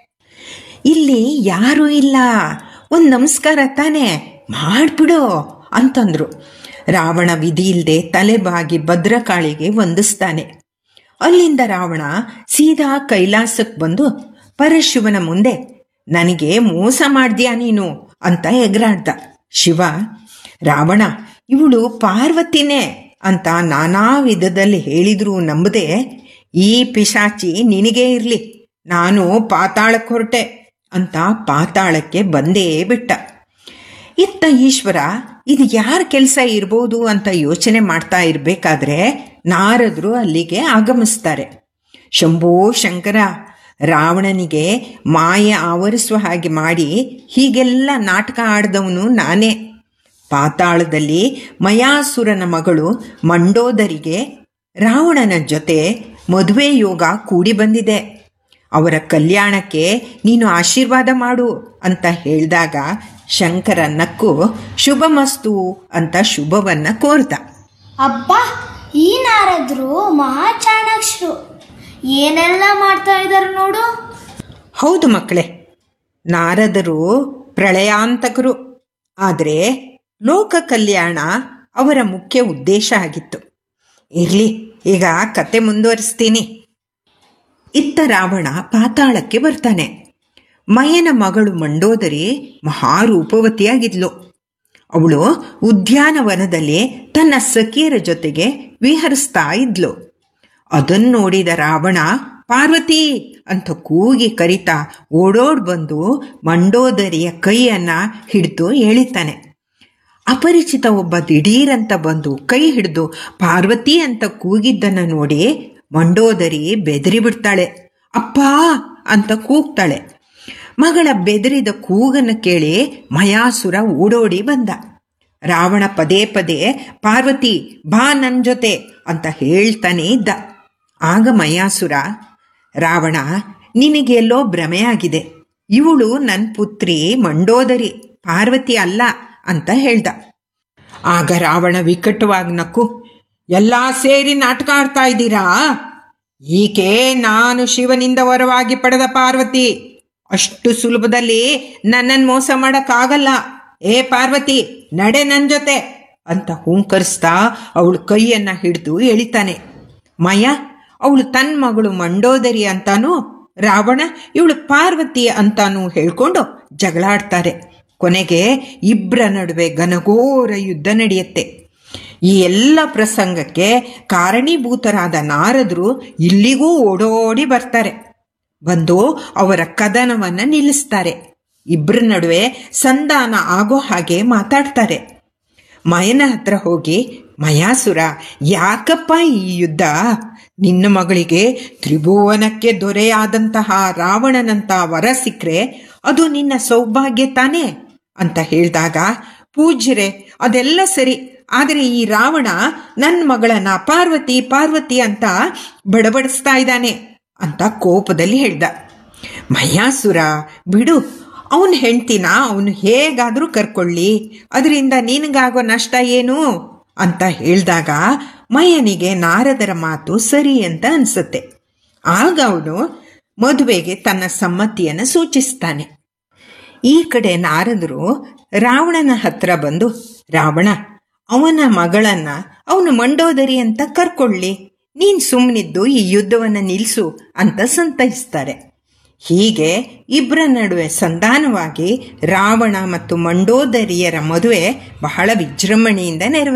ಇಲ್ಲಿ ಯಾರೂ ಇಲ್ಲ ಒಂದು ನಮಸ್ಕಾರ ತಾನೇ ಮಾಡ್ಬಿಡು ಅಂತಂದ್ರು ರಾವಣ ವಿಧಿ ಇಲ್ಲದೆ ತಲೆಬಾಗಿ ಭದ್ರಕಾಳಿಗೆ ವಂದಿಸ್ತಾನೆ ಅಲ್ಲಿಂದ ರಾವಣ ಸೀದಾ ಕೈಲಾಸಕ್ಕೆ ಬಂದು ಪರಶಿವನ ಮುಂದೆ ನನಗೆ ಮೋಸ ಮಾಡ್ದ್ಯಾ ನೀನು ಅಂತ ಎಗರಾಡ್ದ ಶಿವ ರಾವಣ ಇವಳು ಪಾರ್ವತಿನೇ ಅಂತ ನಾನಾ ವಿಧದಲ್ಲಿ ಹೇಳಿದ್ರು ನಂಬದೆ ಈ ಪಿಶಾಚಿ ನಿನಗೇ ಇರಲಿ ನಾನು ಪಾತಾಳಕ್ಕೆ ಹೊರಟೆ ಅಂತ ಪಾತಾಳಕ್ಕೆ ಬಂದೇ ಬಿಟ್ಟ ಇತ್ತ ಈಶ್ವರ ಇದು ಯಾರ ಕೆಲಸ ಇರ್ಬೋದು ಅಂತ ಯೋಚನೆ ಮಾಡ್ತಾ ಇರಬೇಕಾದ್ರೆ ನಾರದರು ಅಲ್ಲಿಗೆ ಆಗಮಿಸ್ತಾರೆ ಶಂಭೋ ಶಂಕರ ರಾವಣನಿಗೆ ಮಾಯೆ ಆವರಿಸುವ ಹಾಗೆ ಮಾಡಿ ಹೀಗೆಲ್ಲ ನಾಟಕ ಆಡಿದವನು ನಾನೇ ಪಾತಾಳದಲ್ಲಿ ಮಯಾಸುರನ ಮಗಳು ಮಂಡೋದರಿಗೆ ರಾವಣನ ಜೊತೆ ಮದುವೆ ಯೋಗ ಕೂಡಿ ಬಂದಿದೆ ಅವರ ಕಲ್ಯಾಣಕ್ಕೆ ನೀನು ಆಶೀರ್ವಾದ ಮಾಡು ಅಂತ ಹೇಳಿದಾಗ ಶಂಕರ ನಕ್ಕು ಶುಭಮಸ್ತು ಅಂತ ಶುಭವನ್ನ ಕೋರ್ದ ಅಬ್ಬ ಈ ನಾರದ್ರು ಮಹಾ ಚಾಣಾಕ್ಷರು ಏನೆಲ್ಲ ಮಾಡ್ತಾ ಇದ್ದಾರೆ ನೋಡು ಹೌದು ಮಕ್ಕಳೇ ನಾರದರು ಪ್ರಳಯಾಂತಕರು ಆದರೆ ಲೋಕ ಕಲ್ಯಾಣ ಅವರ ಮುಖ್ಯ ಉದ್ದೇಶ ಆಗಿತ್ತು ಇರಲಿ ಈಗ ಕತೆ ಮುಂದುವರಿಸ್ತೀನಿ ಇತ್ತ ರಾವಣ ಪಾತಾಳಕ್ಕೆ ಬರ್ತಾನೆ ಮಯನ ಮಗಳು ಮಂಡೋದರಿ ಮಹಾರೂಪವತಿಯಾಗಿದ್ಲು ಅವಳು ಉದ್ಯಾನವನದಲ್ಲಿ ತನ್ನ ಸಖಿಯರ ಜೊತೆಗೆ ವಿಹರಿಸ್ತಾ ಇದ್ಲು ಅದನ್ನು ನೋಡಿದ ರಾವಣ ಪಾರ್ವತಿ ಅಂತ ಕೂಗಿ ಕರಿತಾ ಓಡೋಡ್ ಬಂದು ಮಂಡೋದರಿಯ ಕೈಯನ್ನ ಹಿಡಿದು ಎಳಿತಾನೆ ಅಪರಿಚಿತ ಒಬ್ಬ ದಿಢೀರಂತ ಬಂದು ಕೈ ಹಿಡಿದು ಪಾರ್ವತಿ ಅಂತ ಕೂಗಿದ್ದನ್ನು ನೋಡಿ ಮಂಡೋದರಿ ಬೆದರಿ ಬಿಡ್ತಾಳೆ ಅಪ್ಪ ಅಂತ ಕೂಗ್ತಾಳೆ ಮಗಳ ಬೆದರಿದ ಕೂಗನ್ನು ಕೇಳಿ ಮಯಾಸುರ ಓಡೋಡಿ ಬಂದ ರಾವಣ ಪದೇ ಪದೇ ಪಾರ್ವತಿ ಬಾ ನನ್ನ ಜೊತೆ ಅಂತ ಹೇಳ್ತಾನೆ ಇದ್ದ ಆಗ ಮಯಾಸುರ ರಾವಣ ನಿನಗೆಲ್ಲೋ ಭ್ರಮೆಯಾಗಿದೆ ಇವಳು ನನ್ನ ಪುತ್ರಿ ಮಂಡೋದರಿ ಪಾರ್ವತಿ ಅಲ್ಲ ಅಂತ ಹೇಳ್ದ ಆಗ ರಾವಣ ವಿಕಟವಾಗಿ ನಕ್ಕು ಎಲ್ಲ ಸೇರಿ ನಾಟಕ ಆಡ್ತಾ ಇದ್ದೀರಾ ಈಕೆ ನಾನು ಶಿವನಿಂದ ವರವಾಗಿ ಪಡೆದ ಪಾರ್ವತಿ ಅಷ್ಟು ಸುಲಭದಲ್ಲಿ ನನ್ನನ್ನು ಮೋಸ ಮಾಡೋಕ್ಕಾಗಲ್ಲ ಏ ಪಾರ್ವತಿ ನಡೆ ನನ್ನ ಜೊತೆ ಅಂತ ಹುಂಕರಿಸ್ತಾ ಅವಳು ಕೈಯನ್ನ ಹಿಡಿದು ಎಳಿತಾನೆ ಮಯ ಅವಳು ತನ್ನ ಮಗಳು ಮಂಡೋದರಿ ಅಂತಾನೂ ರಾವಣ ಇವಳು ಪಾರ್ವತಿ ಅಂತಾನೂ ಹೇಳ್ಕೊಂಡು ಜಗಳಾಡ್ತಾರೆ ಕೊನೆಗೆ ಇಬ್ಬರ ನಡುವೆ ಘನಘೋರ ಯುದ್ಧ ನಡೆಯುತ್ತೆ ಈ ಎಲ್ಲ ಪ್ರಸಂಗಕ್ಕೆ ಕಾರಣೀಭೂತರಾದ ನಾರದರು ಇಲ್ಲಿಗೂ ಓಡೋಡಿ ಬರ್ತಾರೆ ಬಂದು ಅವರ ಕದನವನ್ನು ನಿಲ್ಲಿಸ್ತಾರೆ ಇಬ್ಬರ ನಡುವೆ ಸಂಧಾನ ಆಗೋ ಹಾಗೆ ಮಾತಾಡ್ತಾರೆ ಮಯನ ಹತ್ರ ಹೋಗಿ ಮಯಾಸುರ ಯಾಕಪ್ಪ ಈ ಯುದ್ಧ ನಿನ್ನ ಮಗಳಿಗೆ ತ್ರಿಭುವನಕ್ಕೆ ದೊರೆಯಾದಂತಹ ರಾವಣನಂತ ವರ ಸಿಕ್ಕರೆ ಅದು ನಿನ್ನ ಸೌಭಾಗ್ಯ ತಾನೇ ಅಂತ ಹೇಳಿದಾಗ ಪೂಜ್ಯರೆ ಅದೆಲ್ಲ ಸರಿ ಆದರೆ ಈ ರಾವಣ ನನ್ನ ಮಗಳನ್ನ ಪಾರ್ವತಿ ಪಾರ್ವತಿ ಅಂತ ಬಡಬಡಿಸ್ತಾ ಇದ್ದಾನೆ ಅಂತ ಕೋಪದಲ್ಲಿ ಹೇಳ್ದ ಮಯಾಸುರ ಬಿಡು ಅವನ ಹೆಂಡ್ತಿನ ಅವನು ಹೇಗಾದರೂ ಕರ್ಕೊಳ್ಳಿ ಅದರಿಂದ ನಿನಗಾಗೋ ನಷ್ಟ ಏನು ಅಂತ ಹೇಳಿದಾಗ ಮಯನಿಗೆ ನಾರದರ ಮಾತು ಸರಿ ಅಂತ ಅನಿಸುತ್ತೆ ಆಗ ಅವನು ಮದುವೆಗೆ ತನ್ನ ಸಮ್ಮತಿಯನ್ನು ಸೂಚಿಸ್ತಾನೆ ಈ ಕಡೆ ನಾರದರು ರಾವಣನ ಹತ್ರ ಬಂದು ರಾವಣ ಅವನ ಮಗಳನ್ನ ಅವನು ಮಂಡೋದರಿ ಅಂತ ಕರ್ಕೊಳ್ಳಿ ನೀನ್ ಸುಮ್ಮನಿದ್ದು ಈ ಯುದ್ಧವನ್ನು ನಿಲ್ಲಿಸು ಅಂತ ಸಂತೈಸ್ತಾರೆ ಹೀಗೆ ಇಬ್ಬರ ನಡುವೆ ಸಂಧಾನವಾಗಿ ರಾವಣ ಮತ್ತು ಮಂಡೋದರಿಯರ ಮದುವೆ ಬಹಳ ವಿಜೃಂಭಣೆಯಿಂದ ನೆರವೇರಿತು